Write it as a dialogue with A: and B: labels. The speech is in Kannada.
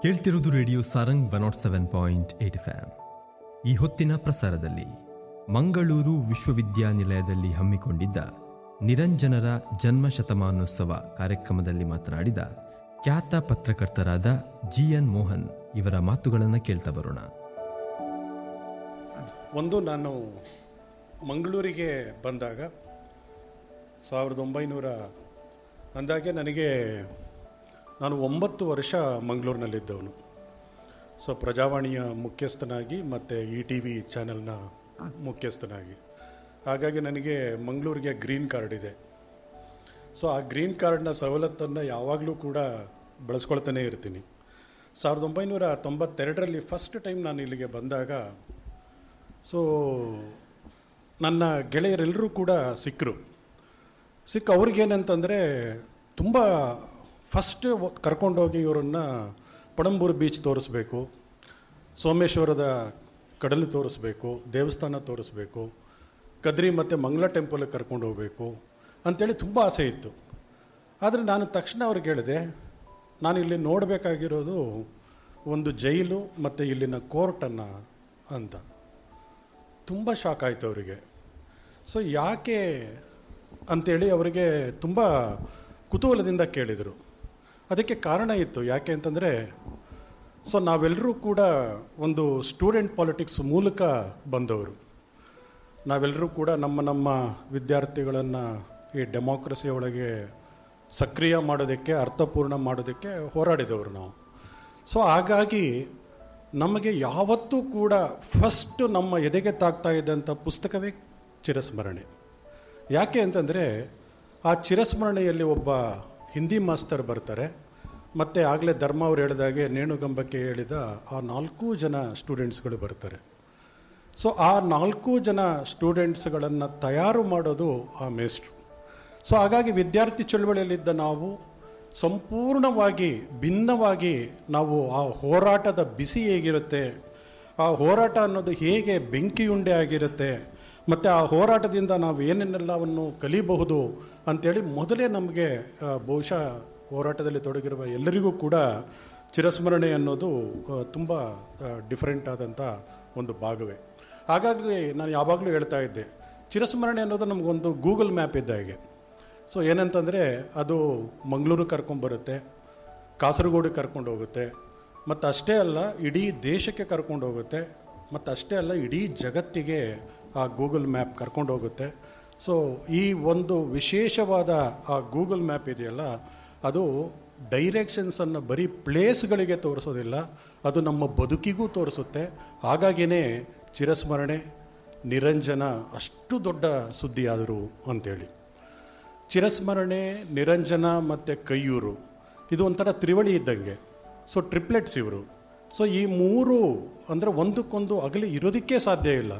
A: ಕೇಳ್ತಿರೋದು radio Sarang one naught seven point eight FM ಈ ಹೊತ್ತಿನ ಪ್ರಸಾರದಲ್ಲಿ ಮಂಗಳೂರು ವಿಶ್ವವಿದ್ಯಾನಿಲಯದಲ್ಲಿ ಹಮ್ಮಿಕೊಂಡಿದ್ದ ನಿರಂಜನರ ಜನ್ಮ ಶತಮಾನೋತ್ಸವ ಕಾರ್ಯಕ್ರಮದಲ್ಲಿ ಮಾತನಾಡಿದ ಖ್ಯಾತ ಪತ್ರಕರ್ತರಾದ ಜಿ ಎನ್ ಮೋಹನ್ ಇವರ ಮಾತುಗಳನ್ನು ಕೇಳ್ತಾ ಬರೋಣ
B: ಒಂದು ನಾನು ಮಂಗಳೂರಿಗೆ ಬಂದಾಗ ಸಾವಿರದ ಒಂಬೈನೂರ ಅಂದಾಗೆ ನನಗೆ ನಾನು ಒಂಬತ್ತು ವರ್ಷ ಮಂಗಳೂರಿನಲ್ಲಿದ್ದವನು ಸೊ ಪ್ರಜಾವಾಣಿಯ ಮುಖ್ಯಸ್ಥನಾಗಿ ಮತ್ತು ಇ ಟಿ ವಿ ಚಾನೆಲ್ನ ಮುಖ್ಯಸ್ಥನಾಗಿ ಹಾಗಾಗಿ ನನಗೆ ಮಂಗಳೂರಿಗೆ ಗ್ರೀನ್ ಕಾರ್ಡ್ ಇದೆ ಸೊ ಆ ಗ್ರೀನ್ ಕಾರ್ಡ್ನ ಸವಲತ್ತನ್ನು ಯಾವಾಗಲೂ ಕೂಡ ಬಳಸ್ಕೊಳ್ತಾನೆ ಇರ್ತೀನಿ ಸಾವಿರದ ಒಂಬೈನೂರ ತೊಂಬತ್ತೆರಡರಲ್ಲಿ ಫಸ್ಟ್ ಟೈಮ್ ನಾನು ಇಲ್ಲಿಗೆ ಬಂದಾಗ ಸೊ ನನ್ನ ಗೆಳೆಯರೆಲ್ಲರೂ ಕೂಡ ಸಿಕ್ಕರು ಸಿಕ್ಕ ಅವ್ರಿಗೇನಂತಂದರೆ ತುಂಬ ಫಸ್ಟ್ ಕರ್ಕೊಂಡೋಗಿ ಇವರನ್ನು ಪಣಂಬೂರು ಬೀಚ್ ತೋರಿಸ್ಬೇಕು ಸೋಮೇಶ್ವರದ ಕಡಲು ತೋರಿಸ್ಬೇಕು ದೇವಸ್ಥಾನ ತೋರಿಸ್ಬೇಕು ಕದ್ರಿ ಮತ್ತು ಮಂಗಳ ಟೆಂಪಲ್ಗೆ ಕರ್ಕೊಂಡು ಹೋಗಬೇಕು ಅಂಥೇಳಿ ತುಂಬ ಆಸೆ ಇತ್ತು ಆದರೆ ನಾನು ತಕ್ಷಣ ಅವ್ರಿಗೆ ಹೇಳಿದೆ ನಾನು ಇಲ್ಲಿ ನೋಡಬೇಕಾಗಿರೋದು ಒಂದು ಜೈಲು ಮತ್ತು ಇಲ್ಲಿನ ಕೋರ್ಟನ್ನು ಅಂತ ತುಂಬ ಶಾಕ್ ಆಯಿತು ಅವರಿಗೆ ಸೊ ಯಾಕೆ ಅಂಥೇಳಿ ಅವರಿಗೆ ತುಂಬ ಕುತೂಹಲದಿಂದ ಕೇಳಿದರು ಅದಕ್ಕೆ ಕಾರಣ ಇತ್ತು ಯಾಕೆ ಅಂತಂದರೆ ಸೊ ನಾವೆಲ್ಲರೂ ಕೂಡ ಒಂದು ಸ್ಟೂಡೆಂಟ್ ಪಾಲಿಟಿಕ್ಸ್ ಮೂಲಕ ಬಂದವರು ನಾವೆಲ್ಲರೂ ಕೂಡ ನಮ್ಮ ನಮ್ಮ ವಿದ್ಯಾರ್ಥಿಗಳನ್ನು ಈ ಡೆಮಾಕ್ರಸಿ ಒಳಗೆ ಸಕ್ರಿಯ ಮಾಡೋದಕ್ಕೆ ಅರ್ಥಪೂರ್ಣ ಮಾಡೋದಕ್ಕೆ ಹೋರಾಡಿದವರು ನಾವು ಸೊ ಹಾಗಾಗಿ ನಮಗೆ ಯಾವತ್ತೂ ಕೂಡ ಫಸ್ಟ್ ನಮ್ಮ ಎದೆಗೆ ತಾಗ್ತಾ ಇದ್ದಂಥ ಪುಸ್ತಕವೇ ಚಿರಸ್ಮರಣೆ ಯಾಕೆ ಅಂತಂದರೆ ಆ ಚಿರಸ್ಮರಣೆಯಲ್ಲಿ ಒಬ್ಬ ಹಿಂದಿ ಮಾಸ್ತರ್ ಬರ್ತಾರೆ ಮತ್ತು ಆಗಲೇ ಧರ್ಮ ಅವ್ರು ಹೇಳಿದಾಗೆ ನೇಣುಗಂಬಕ್ಕೆ ಹೇಳಿದ ಆ ನಾಲ್ಕು ಜನ ಸ್ಟೂಡೆಂಟ್ಸ್ಗಳು ಬರ್ತಾರೆ ಸೊ ಆ ನಾಲ್ಕು ಜನ ಸ್ಟೂಡೆಂಟ್ಸ್ಗಳನ್ನು ತಯಾರು ಮಾಡೋದು ಆ ಮೇಸ್ಟ್ರು ಸೊ ಹಾಗಾಗಿ ವಿದ್ಯಾರ್ಥಿ ಚಳವಳಿಯಲ್ಲಿದ್ದ ನಾವು ಸಂಪೂರ್ಣವಾಗಿ ಭಿನ್ನವಾಗಿ ನಾವು ಆ ಹೋರಾಟದ ಬಿಸಿ ಹೇಗಿರುತ್ತೆ ಆ ಹೋರಾಟ ಅನ್ನೋದು ಹೇಗೆ ಬೆಂಕಿಯುಂಡೆ ಆಗಿರುತ್ತೆ ಮತ್ತು ಆ ಹೋರಾಟದಿಂದ ನಾವು ಏನೇನೆಲ್ಲವನ್ನು ಕಲಿಬಹುದು ಅಂಥೇಳಿ ಮೊದಲೇ ನಮಗೆ ಆ, ಬಹುಶಃ ಹೋರಾಟದಲ್ಲಿ ತೊಡಗಿರುವ ಎಲ್ಲರಿಗೂ ಕೂಡ ಚಿರಸ್ಮರಣೆ ಅನ್ನೋದು ತುಂಬ ಡಿಫರೆಂಟ್ ಆದಂಥ ಒಂದು ಭಾಗವೇ ಹಾಗಾಗಿ ನಾನು ಯಾವಾಗಲೂ ಹೇಳ್ತಾ ಇದ್ದೆ ಚಿರಸ್ಮರಣೆ ಅನ್ನೋದು ನಮಗೊಂದು ಗೂಗಲ್ ಮ್ಯಾಪ್ ಇದ್ದ ಹಾಗೆ ಸೊ ಏನಂತಂದರೆ ಅದು ಮಂಗಳೂರು ಕರ್ಕೊಂಬರುತ್ತೆ ಕಾಸರಗೋಡಿಗೆ ಕರ್ಕೊಂಡು ಹೋಗುತ್ತೆ ಮತ್ತು ಅಷ್ಟೇ ಅಲ್ಲ ಇಡೀ ದೇಶಕ್ಕೆ ಕರ್ಕೊಂಡು ಹೋಗುತ್ತೆ ಮತ್ತು ಅಷ್ಟೇ ಅಲ್ಲ ಇಡೀ ಜಗತ್ತಿಗೆ ಆ ಗೂಗಲ್ ಮ್ಯಾಪ್ ಕರ್ಕೊಂಡು ಹೋಗುತ್ತೆ ಸೊ ಈ ಒಂದು ವಿಶೇಷವಾದ ಆ ಗೂಗಲ್ ಮ್ಯಾಪ್ ಇದೆಯಲ್ಲ ಅದು ಡೈರೆಕ್ಷನ್ಸನ್ನು ಬರೀ ಪ್ಲೇಸ್ಗಳಿಗೆ ತೋರಿಸೋದಿಲ್ಲ ಅದು ನಮ್ಮ ಬದುಕಿಗೂ ತೋರಿಸುತ್ತೆ ಹಾಗಾಗಿಯೇ ಚಿರಸ್ಮರಣೆ ನಿರಂಜನ ಅಷ್ಟು ದೊಡ್ಡ ಸುದ್ದಿಯಾದರು ಅಂತೇಳಿ ಚಿರಸ್ಮರಣೆ ನಿರಂಜನ ಮತ್ತು ಕೈಯೂರು ಇದು ಒಂಥರ ತ್ರಿವಳಿ ಇದ್ದಂಗೆ ಸೊ ಟ್ರಿಪ್ಲೆಟ್ಸ್ ಇವರು ಸೊ ಈ ಮೂರು ಅಂದರೆ ಒಂದಕ್ಕೊಂದು ಅಗಲಿ ಇರೋದಕ್ಕೆ ಸಾಧ್ಯ ಇಲ್ಲ